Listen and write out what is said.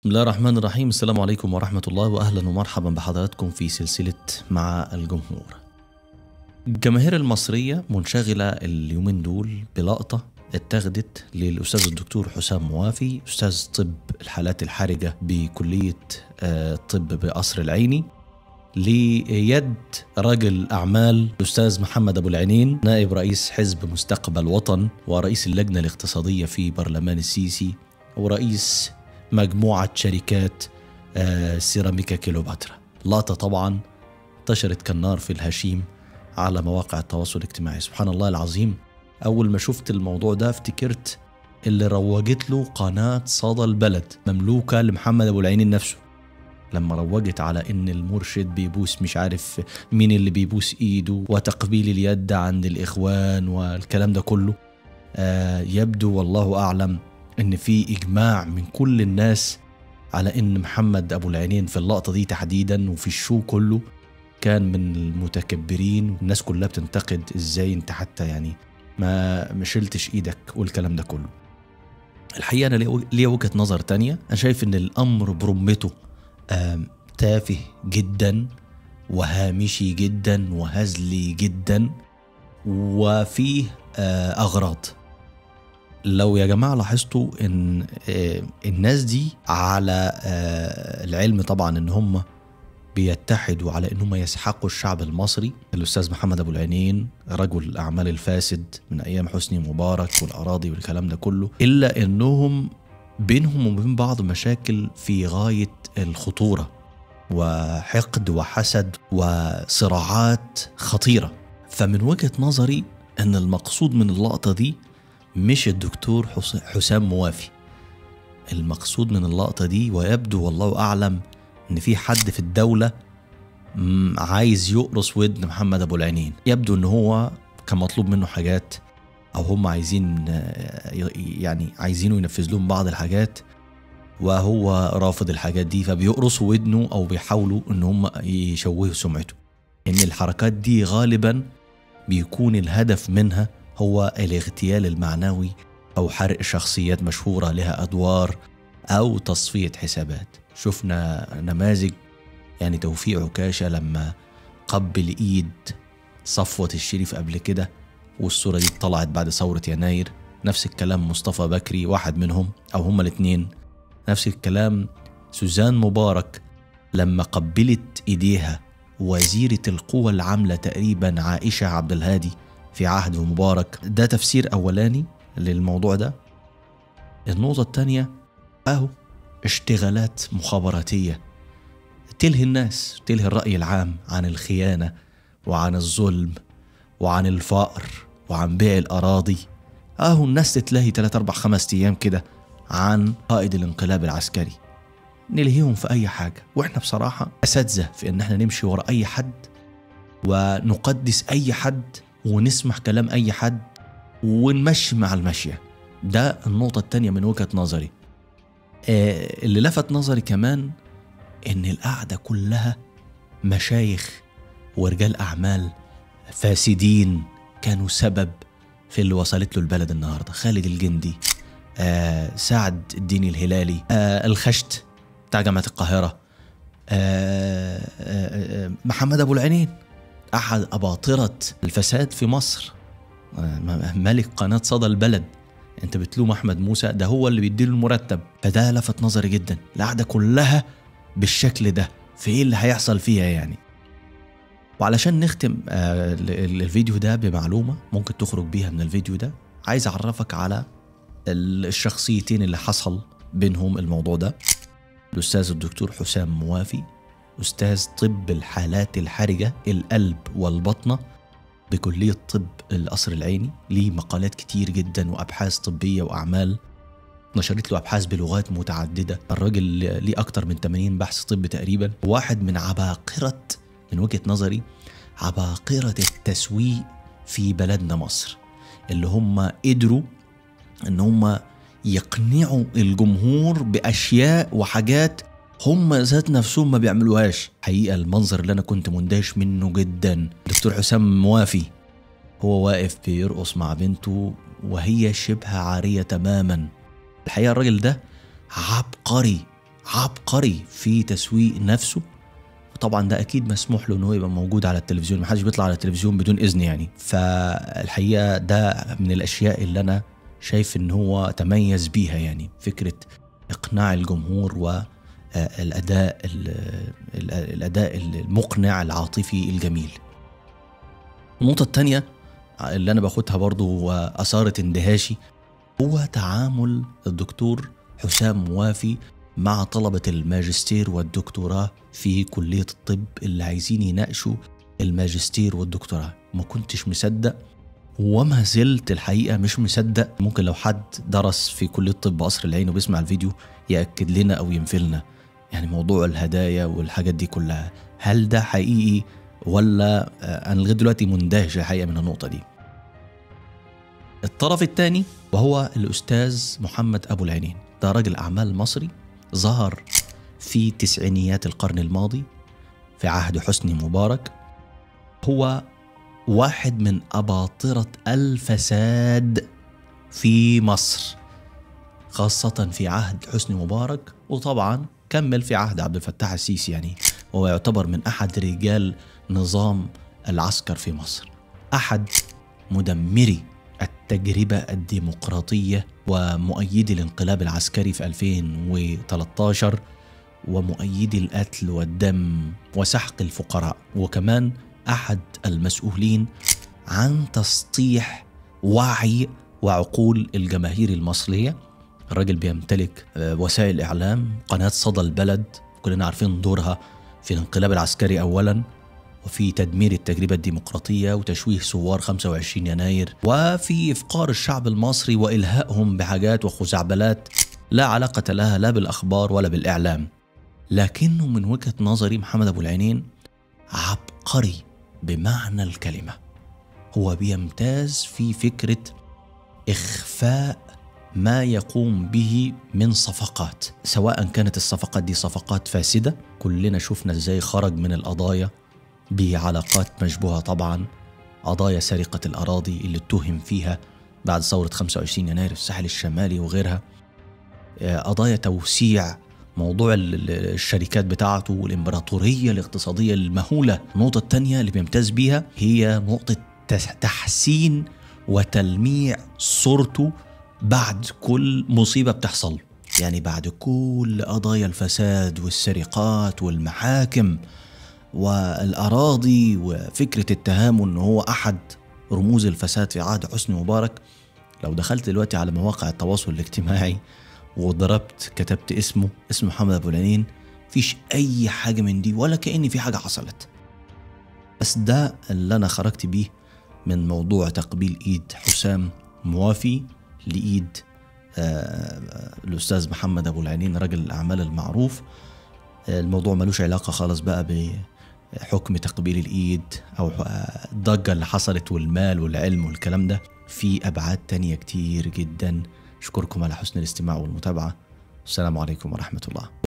بسم الله الرحمن الرحيم السلام عليكم ورحمة الله وأهلا ومرحبا بحضراتكم في سلسلة مع الجمهور الجماهير المصرية منشغلة اليومين دول بلقطة اتخذت للأستاذ الدكتور حسام موافي أستاذ طب الحالات الحرجة بكلية آه، الطب بقصر العيني ليد رجل أعمال الأستاذ محمد أبو العينين نائب رئيس حزب مستقبل وطن ورئيس اللجنة الاقتصادية في برلمان السيسي ورئيس مجموعة شركات آه، سيراميكا كيلوباترا لقطة طبعا انتشرت كالنار في الهشيم على مواقع التواصل الاجتماعي سبحان الله العظيم أول ما شفت الموضوع ده افتكرت اللي روجت له قناة صدى البلد مملوكة لمحمد أبو العينين نفسه لما روجت على ان المرشد بيبوس مش عارف مين اللي بيبوس ايده وتقبيل اليد عند الاخوان والكلام ده كله آه يبدو والله اعلم ان في اجماع من كل الناس على ان محمد ابو العينين في اللقطه دي تحديدا وفي الشو كله كان من المتكبرين والناس كلها بتنتقد ازاي انت حتى يعني ما ما شلتش ايدك والكلام ده كله الحقيقه انا ليا- ليا وجهه نظر تانية انا شايف ان الامر برمته آم، تافه جدا وهامشي جدا وهزلي جدا وفيه آه، اغراض لو يا جماعه لاحظتوا ان آه، الناس دي على آه، العلم طبعا ان هم بيتحدوا على انهم يسحقوا الشعب المصري الاستاذ محمد ابو العينين رجل الاعمال الفاسد من ايام حسني مبارك والاراضي والكلام ده كله الا انهم بينهم وبين بعض مشاكل في غايه الخطوره وحقد وحسد وصراعات خطيره فمن وجهه نظري ان المقصود من اللقطه دي مش الدكتور حس- حسام موافي المقصود من اللقطه دي ويبدو والله اعلم ان في حد في الدوله مم، عايز يقرص ودن محمد ابو العينين يبدو ان هو كان مطلوب منه حاجات او هم عايزين آه، ي- يعني عايزينه ينفذ لهم بعض الحاجات وهو رافض الحاجات دي فبيقرصوا ودنه او بيحاولوا ان هم يشوهوا سمعته ان الحركات دي غالبا بيكون الهدف منها هو الاغتيال المعنوي او حرق شخصيات مشهوره لها ادوار او تصفيه حسابات شفنا نماذج يعني توفيق عكاشه لما قبل ايد صفوه الشريف قبل كده والصوره دي طلعت بعد ثوره يناير نفس الكلام مصطفى بكري واحد منهم او هما الاثنين نفس الكلام سوزان مبارك لما قبلت ايديها وزيره القوى العامله تقريبا عائشه عبد الهادي في عهد مبارك ده تفسير اولاني للموضوع ده النقطه الثانيه اهو اشتغالات مخابراتيه تلهي الناس تلهي الراي العام عن الخيانه وعن الظلم وعن الفقر وعن بيع الاراضي اهو الناس تتلهي 3 4 5 ايام كده عن قائد الانقلاب العسكري نلهيهم في اي حاجه واحنا بصراحه اساتذه في ان احنا نمشي ورا اي حد ونقدس اي حد ونسمح كلام اي حد ونمشي مع المشيه ده النقطه التانية من وجهه نظري آه اللي لفت نظري كمان ان القعده كلها مشايخ ورجال اعمال فاسدين كانوا سبب في اللي وصلت له البلد النهارده خالد الجندي آه سعد الدين الهلالي آه الخشت بتاع جامعه القاهره آه آه آه محمد ابو العينين احد اباطره الفساد في مصر آه م- ملك قناه صدى البلد انت بتلوم احمد موسى ده هو اللي بيديله المرتب فده لفت نظري جدا القعده كلها بالشكل ده في ايه اللي هيحصل فيها يعني وعلشان نختم آه، ال- ال- الفيديو ده بمعلومه ممكن تخرج بيها من الفيديو ده عايز اعرفك على ال- الشخصيتين اللي حصل بينهم الموضوع ده الاستاذ الدكتور حسام موافي استاذ طب الحالات الحرجه القلب والبطنه بكليه طب القصر العيني ليه مقالات كتير جدا وابحاث طبيه واعمال نشرت له ابحاث بلغات متعدده الراجل ليه اكتر من 80 بحث طب تقريبا واحد من عباقره من وجهه نظري عباقره التسويق في بلدنا مصر اللي هم قدروا ان هم يقنعوا الجمهور باشياء وحاجات هم ذات نفسهم ما بيعملوهاش حقيقه المنظر اللي انا كنت مندهش منه جدا دكتور حسام موافي هو واقف بيرقص مع بنته وهي شبه عاريه تماما الحقيقه الراجل ده عبقري عبقري في تسويق نفسه طبعا ده اكيد مسموح له ان هو يبقى موجود على التلفزيون محدش بيطلع على التلفزيون بدون اذن يعني فالحقيقه ده من الاشياء اللي انا شايف ان هو تميز بيها يعني فكره اقناع الجمهور والاداء الاداء المقنع العاطفي الجميل النقطه الثانيه اللي انا باخدها برضو واثارت اندهاشي هو تعامل الدكتور حسام موافي مع طلبة الماجستير والدكتوراه في كلية الطب اللي عايزين يناقشوا الماجستير والدكتوراه ما كنتش مصدق وما زلت الحقيقة مش مصدق ممكن لو حد درس في كلية طب قصر العين وبيسمع الفيديو يأكد لنا أو ينفلنا يعني موضوع الهدايا والحاجات دي كلها هل ده حقيقي ولا أنا لغاية دلوقتي مندهش الحقيقة من النقطة دي الطرف الثاني وهو الأستاذ محمد أبو العينين ده راجل أعمال مصري ظهر في تسعينيات القرن الماضي في عهد حسني مبارك هو واحد من أباطرة الفساد في مصر خاصة في عهد حسني مبارك وطبعا كمل في عهد عبد الفتاح السيسي يعني وهو يعتبر من أحد رجال نظام العسكر في مصر أحد مدمري التجربة الديمقراطية ومؤيدي الانقلاب العسكري في 2013 ومؤيدي القتل والدم وسحق الفقراء وكمان أحد المسؤولين عن تسطيح وعي وعقول الجماهير المصرية الراجل بيمتلك وسائل إعلام قناة صدى البلد كلنا عارفين دورها في الانقلاب العسكري أولا وفي تدمير التجربة الديمقراطية وتشويه ثوار 25 يناير وفي إفقار الشعب المصري وإلهائهم بحاجات وخزعبلات لا علاقة لها لا بالأخبار ولا بالإعلام لكنه من وجهة نظري محمد أبو العينين عبقري بمعنى الكلمة هو بيمتاز في فكرة إخفاء ما يقوم به من صفقات سواء كانت الصفقات دي صفقات فاسدة كلنا شفنا ازاي خرج من القضايا بعلاقات مشبوهة طبعا قضايا سرقة الأراضي اللي اتهم فيها بعد ثورة 25 يناير في الساحل الشمالي وغيرها قضايا توسيع موضوع الشركات بتاعته والإمبراطورية الاقتصادية المهولة النقطة الثانية اللي بيمتاز بيها هي نقطة تحسين وتلميع صورته بعد كل مصيبة بتحصل يعني بعد كل قضايا الفساد والسرقات والمحاكم والأراضي وفكرة اتهامه أنه هو أحد رموز الفساد في عهد حسني مبارك لو دخلت دلوقتي على مواقع التواصل الاجتماعي وضربت كتبت اسمه اسم محمد أبو العنين فيش أي حاجة من دي ولا كأن في حاجة حصلت بس ده اللي أنا خرجت بيه من موضوع تقبيل إيد حسام موافي لإيد آه الأستاذ محمد أبو العينين رجل الأعمال المعروف الموضوع ملوش علاقة خالص بقى بحكم تقبيل الإيد أو الضجة اللي حصلت والمال والعلم والكلام ده في أبعاد تانية كتير جدا أشكركم على حسن الاستماع والمتابعة السلام عليكم ورحمة الله